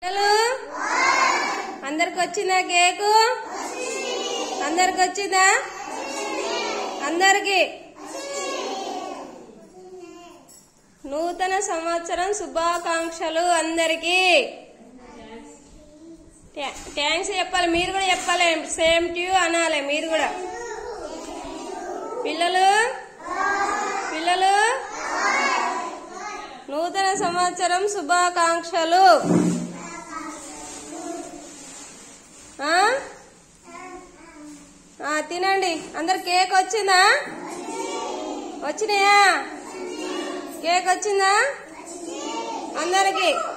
పిల్లలు అందరికి వచ్చిందా కేకు అందరికి వచ్చిందా అందరికి నూతన సంవత్సరం శుభాకాంక్షలు అందరికి థ్యాంక్స్ చెప్పాలి మీరు కూడా చెప్పాలి సేమ్ టు అనాలి మీరు కూడా పిల్లలు పిల్లలు నూతన సంవత్సరం శుభాకాంక్షలు ఆ? ఆ, తినండి అందరు కేక్ వచ్చిందా వచ్చినాయా కేక్ వచ్చిందా అందరికి